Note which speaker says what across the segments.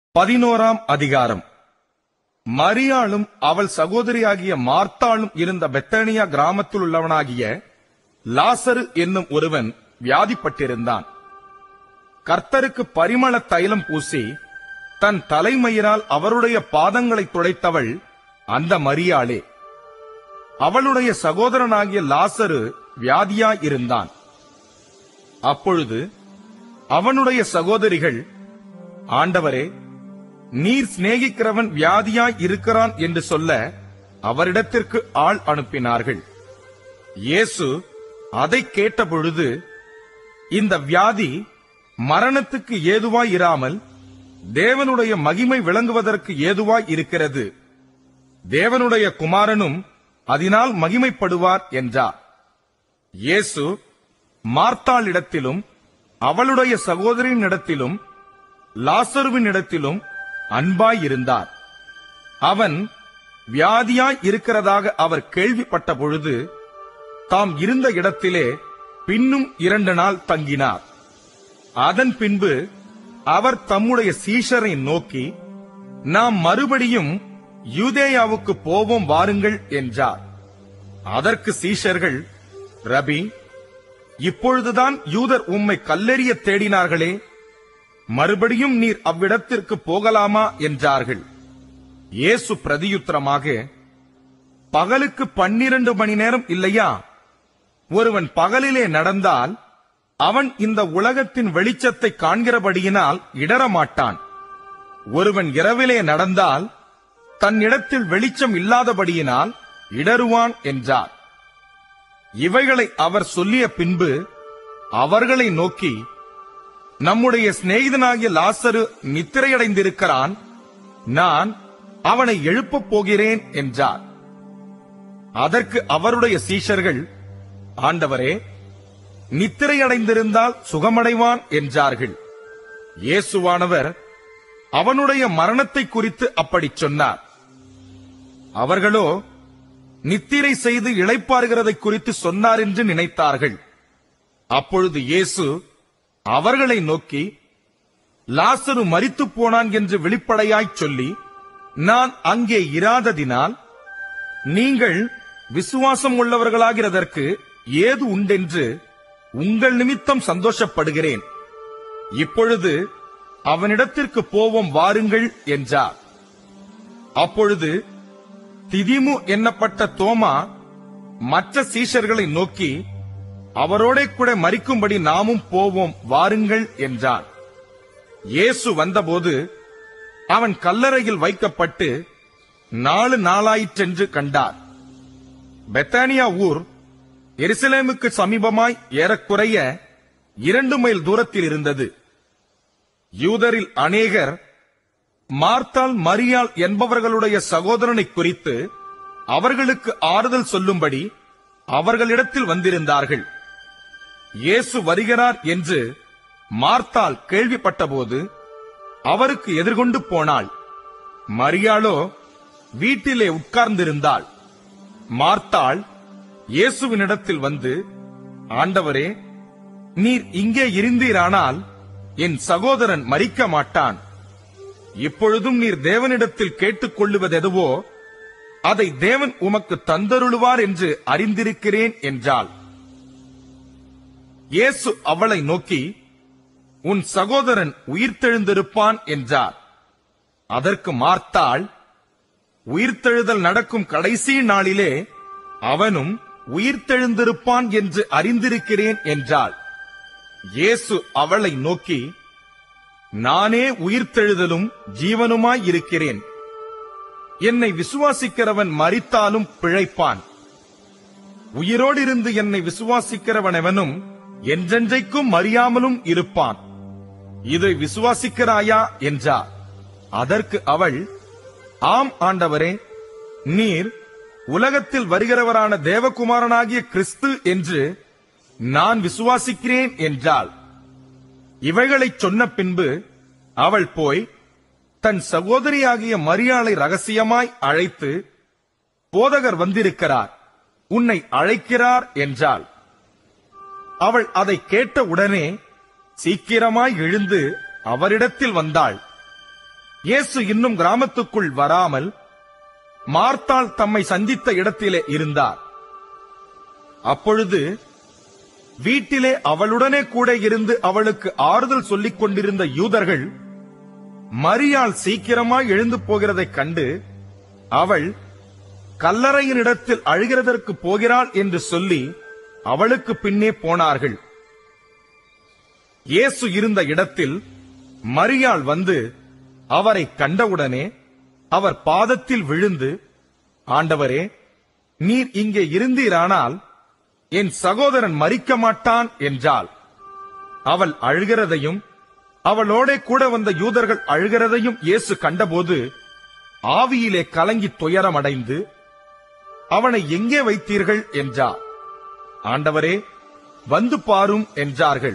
Speaker 1: பதினோராம் அதிகாரம் மரியாளும் அவள் சகோதரியாகிய மார்த்தாளும் இருந்த பெத்தனியா கிராமத்தில் உள்ளவனாகிய லாசரு என்னும் ஒருவன் வியாதிப்பட்டிருந்தான் கர்த்தருக்கு பரிமள தைலம் பூசி தன் தலைமயிரால் அவருடைய பாதங்களை துடைத்தவள் அந்த மரியாளே அவளுடைய சகோதரனாகிய லாசரு வியாதியாயிருந்தான் அப்பொழுது அவனுடைய சகோதரிகள் ஆண்டவரே நீர் சிநேகிக்கிறவன் வியாதியாய் இருக்கிறான் என்று சொல்ல அவரிடத்திற்கு ஆள் அனுப்பினார்கள் இயேசு அதை கேட்டபொழுது இந்த வியாதி மரணத்துக்கு ஏதுவாய் இராமல் தேவனுடைய மகிமை விளங்குவதற்கு ஏதுவாய் இருக்கிறது தேவனுடைய குமாரனும் அதனால் மகிமைப்படுவார் என்றார் இயேசு மார்த்தாளிடத்திலும் அவளுடைய சகோதரியினிடத்திலும் லாசருவினிடத்திலும் அன்பாயிருந்தார் அவன் வியாதியாய் இருக்கிறதாக அவர் கேள்விப்பட்ட பொழுது தாம் இருந்த இடத்திலே பின்னும் இரண்டு நாள் தங்கினார் அதன் பின்பு அவர் தம்முடைய சீஷரை நோக்கி நாம் மறுபடியும் யூதேயாவுக்கு போவோம் வாருங்கள் என்றார் அதற்கு சீஷர்கள் ரபி இப்பொழுதுதான் யூதர் உம்மை கல்லெறிய தேடினார்களே மறுபடியும் நீர் அவ்விடத்திற்கு போகலாமா என்றார்கள் இயேசு பிரதியுத்தரமாக பகலுக்கு பன்னிரண்டு மணி நேரம் இல்லையா ஒருவன் பகலிலே நடந்தால் அவன் இந்த உலகத்தின் வெளிச்சத்தை காண்கிறபடியினால் இடரமாட்டான் ஒருவன் இரவிலே நடந்தால் தன்னிடத்தில் வெளிச்சம் இல்லாதபடியினால் இடறுவான் என்றார் இவைகளை அவர் சொல்லிய பின்பு அவர்களை நோக்கி நம்முடைய சிநேகிதனாகிய லாசரு நித்திரையடைந்திருக்கிறான் நான் அவனை எழுப்பப் போகிறேன் என்றார் அதற்கு அவருடைய சீஷர்கள் ஆண்டவரே நித்திரையடைந்திருந்தால் சுகமடைவான் என்றார்கள் இயேசுவானவர் அவனுடைய மரணத்தை குறித்து அப்படிச் சொன்னார் அவர்களோ நித்திரை செய்து இளைப்பாறுகிறதை குறித்து சொன்னார் என்று நினைத்தார்கள் அப்பொழுது இயேசு அவர்களை நோக்கி லாசரு மரித்துப் போனான் என்று வெளிப்படையாய்ச் சொல்லி நான் அங்கே இராததினால் நீங்கள் விசுவாசம் உள்ளவர்களாகிறதற்கு ஏது உண்டென்று உங்கள் நிமித்தம் சந்தோஷப்படுகிறேன் இப்பொழுது அவனிடத்திற்கு போவோம் வாருங்கள் என்றார் அப்பொழுது திதிமு என்னப்பட்ட தோமா மற்ற சீஷர்களை நோக்கி அவரோடே கூட மறிக்கும்படி நாமும் போவோம் வாருங்கள் என்றான் இயேசு வந்தபோது அவன் கல்லறையில் வைக்கப்பட்டு நாலு நாளாயிற்றென்று கண்டார் பெத்தானியா ஊர் எருசலேமுக்கு சமீபமாய் ஏறக்குறைய இரண்டு மைல் தூரத்தில் இருந்தது யூதரில் அநேகர் மார்த்தாள் மரியாள் என்பவர்களுடைய சகோதரனை குறித்து அவர்களுக்கு ஆறுதல் சொல்லும்படி அவர்களிடத்தில் வந்திருந்தார்கள் இயேசு வருகிறார் என்று மார்த்தாள் கேள்விப்பட்டபோது அவருக்கு எதிர்கொண்டு போனாள் மரியாளோ வீட்டிலே உட்கார்ந்திருந்தாள் மார்த்தாள் இயேசுவினிடத்தில் வந்து ஆண்டவரே நீர் இங்கே இருந்தீரானால் என் சகோதரன் மரிக்க மாட்டான் இப்பொழுதும் நீர் தேவனிடத்தில் கேட்டுக் கொள்ளுவதெதுவோ அதை தேவன் உமக்கு தந்தருளுவார் என்று அறிந்திருக்கிறேன் என்றாள் இயேசு அவளை நோக்கி உன் சகோதரன் உயிர்த்தெழுந்திருப்பான் என்றார் அதற்கு மார்த்தாள் உயிர்த்தெழுதல் நடக்கும் கடைசி நாளிலே அவனும் உயிர்த்தெழுந்திருப்பான் என்று அறிந்திருக்கிறேன் என்றாள் இயேசு அவளை நோக்கி நானே உயிர்த்தெழுதலும் ஜீவனுமாய் இருக்கிறேன் என்னை விசுவாசிக்கிறவன் மரித்தாலும் பிழைப்பான் உயிரோடிருந்து என்னை விசுவாசிக்கிறவனவனும் என்றென்றைக்கும் மறியாமலும் இருப்பான் இதை விசுவாசிக்கிறாயா என்றார் அதற்கு அவள் ஆம் ஆண்டவரே நீர் உலகத்தில் வருகிறவரான தேவகுமாரனாகிய கிறிஸ்து என்று நான் விசுவாசிக்கிறேன் என்றாள் இவைகளைச் சொன்ன பின்பு அவள் போய் தன் சகோதரியாகிய மரியாளை ரகசியமாய் அழைத்து போதகர் வந்திருக்கிறார் உன்னை அழைக்கிறார் என்றாள் அவள் அதை கேட்ட உடனே சீக்கிரமாய் எழுந்து அவரிடத்தில் வந்தாள் இயேசு இன்னும் கிராமத்துக்குள் வராமல் மார்த்தாள் தம்மை சந்தித்த இடத்திலே இருந்தார் அப்பொழுது வீட்டிலே அவளுடனே கூட இருந்து அவளுக்கு ஆறுதல் சொல்லிக் கொண்டிருந்த யூதர்கள் மரியாள் சீக்கிரமாய் எழுந்து போகிறதைக் கண்டு அவள் கல்லறையினிடத்தில் அழுகிறதற்கு போகிறாள் என்று சொல்லி அவளுக்கு பின்னே போனார்கள் இயேசு இருந்த இடத்தில் மரியாள் வந்து அவரை கண்டவுடனே அவர் பாதத்தில் விழுந்து ஆண்டவரே நீர் இங்கே இருந்தீரானால் என் சகோதரன் மரிக்க மாட்டான் என்றாள் அவள் அழுகிறதையும் அவளோடே கூட வந்த யூதர்கள் அழுகிறதையும் இயேசு கண்டபோது ஆவியிலே கலங்கி துயரமடைந்து அவனை எங்கே வைத்தீர்கள் என்றார் ஆண்டவரே வந்து பாரும் என்றார்கள்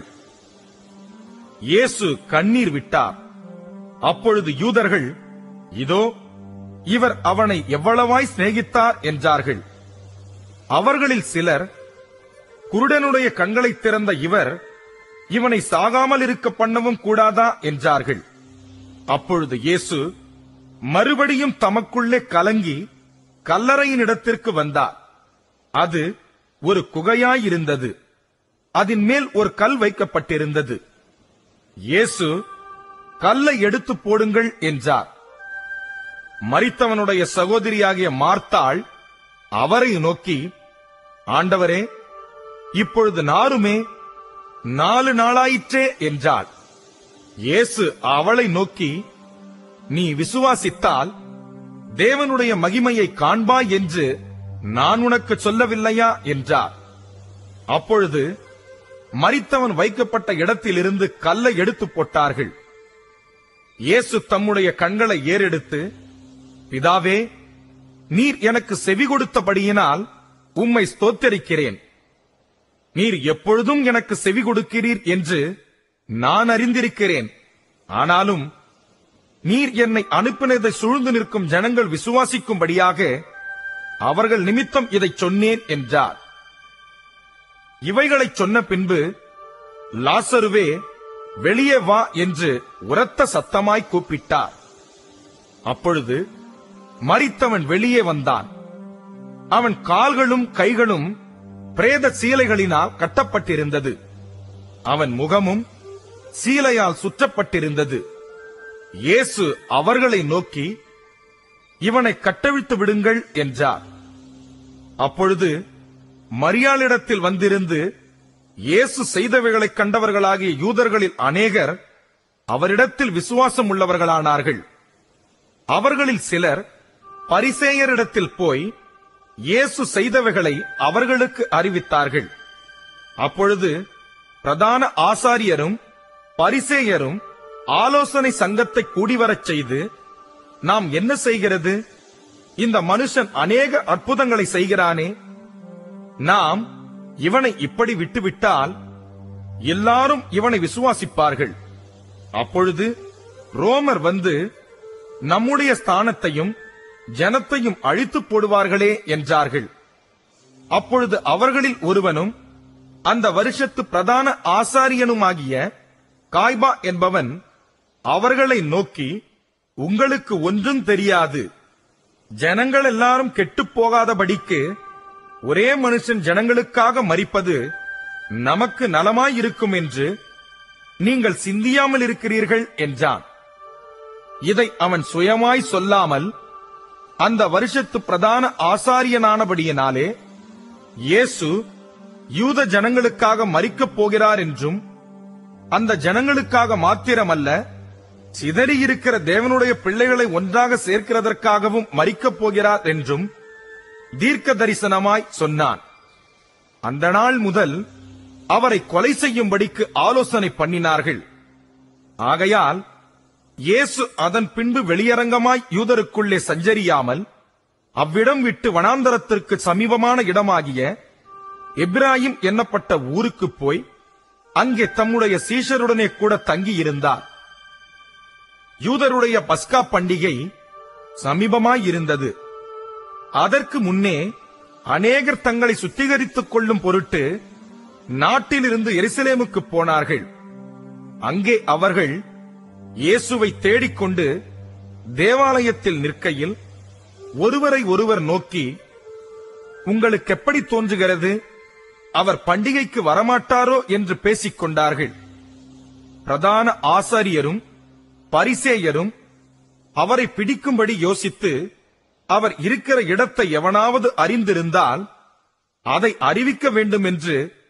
Speaker 1: இயேசு கண்ணீர் விட்டார் அப்பொழுது யூதர்கள் இதோ இவர் அவனை எவ்வளவாய் சிநேகித்தார் என்றார்கள் அவர்களில் சிலர் குருடனுடைய கண்களை திறந்த இவர் இவனை சாகாமல் இருக்க பண்ணவும் கூடாதா என்றார்கள் அப்பொழுது இயேசு மறுபடியும் தமக்குள்ளே கலங்கி கல்லறையின் இடத்திற்கு வந்தார் அது ஒரு குகையாயிருந்தது அதன் மேல் ஒரு கல் வைக்கப்பட்டிருந்தது இயேசு கல்லை எடுத்து போடுங்கள் என்றார் மரித்தவனுடைய சகோதரியாகிய மார்த்தாள் அவரை நோக்கி ஆண்டவரே இப்பொழுது நாருமே நாலு நாளாயிற்றே என்றாள் இயேசு அவளை நோக்கி நீ விசுவாசித்தால் தேவனுடைய மகிமையை காண்பாய் என்று நான் உனக்கு சொல்லவில்லையா என்றார் அப்பொழுது மரித்தவன் வைக்கப்பட்ட இடத்திலிருந்து கல்லை எடுத்து போட்டார்கள் இயேசு தம்முடைய கண்களை ஏறெடுத்து பிதாவே நீர் எனக்கு செவி கொடுத்தபடியினால் உம்மை ஸ்தோத்தரிக்கிறேன் நீர் எப்பொழுதும் எனக்கு செவி கொடுக்கிறீர் என்று நான் அறிந்திருக்கிறேன் ஆனாலும் நீர் என்னை அனுப்பினதை சூழ்ந்து நிற்கும் ஜனங்கள் விசுவாசிக்கும்படியாக அவர்கள் நிமித்தம் இதைச் சொன்னேன் என்றார் இவைகளைச் சொன்ன பின்பு லாசருவே வெளியே வா என்று உரத்த சத்தமாய் கூப்பிட்டார் அப்பொழுது மரித்தவன் வெளியே வந்தான் அவன் கால்களும் கைகளும் பிரேத சீலைகளினால் கட்டப்பட்டிருந்தது அவன் முகமும் சீலையால் சுற்றப்பட்டிருந்தது இயேசு அவர்களை நோக்கி இவனை கட்டவிழ்த்து விடுங்கள் என்றார் அப்பொழுது மரியாளிடத்தில் வந்திருந்து இயேசு செய்தவைகளைக் கண்டவர்களாகிய யூதர்களில் அநேகர் அவரிடத்தில் விசுவாசம் உள்ளவர்களானார்கள் அவர்களில் சிலர் பரிசேயரிடத்தில் போய் இயேசு செய்தவைகளை அவர்களுக்கு அறிவித்தார்கள் அப்பொழுது பிரதான ஆசாரியரும் பரிசேயரும் ஆலோசனை சங்கத்தை கூடிவரச் செய்து நாம் என்ன செய்கிறது இந்த மனுஷன் அநேக அற்புதங்களை செய்கிறானே நாம் இவனை இப்படி விட்டுவிட்டால் எல்லாரும் இவனை விசுவாசிப்பார்கள் அப்பொழுது ரோமர் வந்து நம்முடைய ஸ்தானத்தையும் ஜனத்தையும் அழித்து போடுவார்களே என்றார்கள் அப்பொழுது அவர்களில் ஒருவனும் அந்த வருஷத்து பிரதான ஆசாரியனுமாகிய காய்பா என்பவன் அவர்களை நோக்கி உங்களுக்கு ஒன்றும் தெரியாது ஜனங்கள் எல்லாரும் கெட்டுப் போகாதபடிக்கு ஒரே மனுஷன் ஜனங்களுக்காக மரிப்பது நமக்கு நலமாயிருக்கும் என்று நீங்கள் சிந்தியாமல் இருக்கிறீர்கள் என்றான் இதை அவன் சுயமாய் சொல்லாமல் அந்த வருஷத்து பிரதான ஆசாரியனானபடியினாலே இயேசு யூத ஜனங்களுக்காக மரிக்கப் போகிறார் என்றும் அந்த ஜனங்களுக்காக மாத்திரமல்ல சிதறியிருக்கிற தேவனுடைய பிள்ளைகளை ஒன்றாக சேர்க்கிறதற்காகவும் மரிக்கப் போகிறார் என்றும் தீர்க்க தரிசனமாய் சொன்னான் அந்த நாள் முதல் அவரை கொலை செய்யும்படிக்கு ஆலோசனை பண்ணினார்கள் ஆகையால் இயேசு அதன் பின்பு வெளியரங்கமாய் யூதருக்குள்ளே சஞ்சரியாமல் அவ்விடம் விட்டு வனாந்தரத்திற்கு சமீபமான இடமாகிய எப்ராயிம் என்னப்பட்ட ஊருக்குப் போய் அங்கே தம்முடைய சீஷருடனே கூட தங்கியிருந்தார் யூதருடைய பஸ்கா பண்டிகை சமீபமாயிருந்தது அதற்கு முன்னே அநேகர் தங்களை சுத்திகரித்துக் கொள்ளும் பொருட்டு நாட்டிலிருந்து எருசலேமுக்கு போனார்கள் அங்கே அவர்கள் இயேசுவை தேடிக்கொண்டு தேவாலயத்தில் நிற்கையில் ஒருவரை ஒருவர் நோக்கி உங்களுக்கு எப்படி தோன்றுகிறது அவர் பண்டிகைக்கு வரமாட்டாரோ என்று பேசிக் கொண்டார்கள் பிரதான ஆசாரியரும் பரிசேயரும் அவரை பிடிக்கும்படி யோசித்து அவர் இருக்கிற இடத்தை எவனாவது அறிந்திருந்தால் அதை அறிவிக்க வேண்டும் என்று